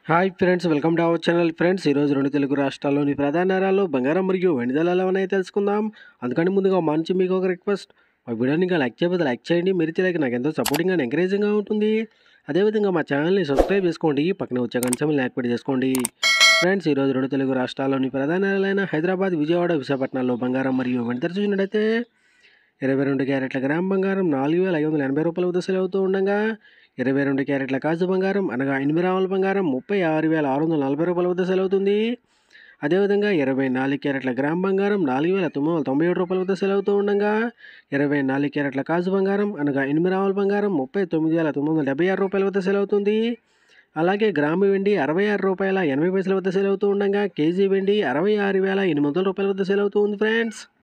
hi friends welcome to our channel friends ఈరోజు రెండు తెలుగు రాష్ట్రాల్లోని ప్రధాన నగరాల్లో బంగారం మరియు వెండి ధరలు ఎలా ఉన్నాయో తెలుసుకుందాం అందుకని ముందుగా మంచి మీకు ఒక రిక్వెస్ట్ మా వీడియోని ఇంకా లైక్ చేయకపోతే లైక్ చేయండి మీరు లైక్ నాకు ఎంతో సపోర్టింగ్ అండ్ ఎంకరేజింగ్గా ఉంటుంది అదేవిధంగా మా ఛానల్ని సబ్స్క్రైబ్ చేసుకోండి పక్కన వచ్చే గంటలు యాక్టివేట్ చేసుకోండి ఫ్రెండ్స్ ఈరోజు రెండు తెలుగు రాష్ట్రాల్లోని ప్రధాన నగరాలైన హైదరాబాద్ విజయవాడ విశాఖపట్నంలో బంగారం మరియు వెండి ధర చూసినట్టయితే ఇరవై రెండు క్యారెట్ల గ్రామ్ బంగారం నాలుగు వేల ఐదు వందల ఎనభై రూపాయల వద్ద సేల్ అవుతూ ఉండగా ఇరవై రెండు క్యారెట్ల కాజు బంగారం అనగా ఎనిమిది రావుల బంగారం ముప్పై ఆరు వేల ఆరు వందల నలభై రూపాయల వద్ద సేల్ అవుతుంది అదేవిధంగా ఇరవై నాలుగు క్యారెట్ల గ్రామ్ బంగారం నాలుగు వేల తొమ్మిది వందల తొంభై ఏడు రూపాయల వద్ద సేల్ అవుతూ ఉండగా ఇరవై నాలుగు క్యారెట్ల కాజు బంగారం అనగా ఎనిమిది రావుల బంగారం ముప్పై తొమ్మిది వేల తొమ్మిది వందల డెబ్బై ఆరు రూపాయల వద్ద సేల్ అవుతుంది అలాగే గ్రాము వెండి అరవై ఆరు రూపాయల ఎనభై పైసల వద్ద సేల్ అవుతూ ఉండగా కేజీ వెండి అరవై ఆరు వేల ఎనిమిది వందల రూపాయల వద్ద సేల్ అవుతూ ఉంది ఫ్రెండ్స్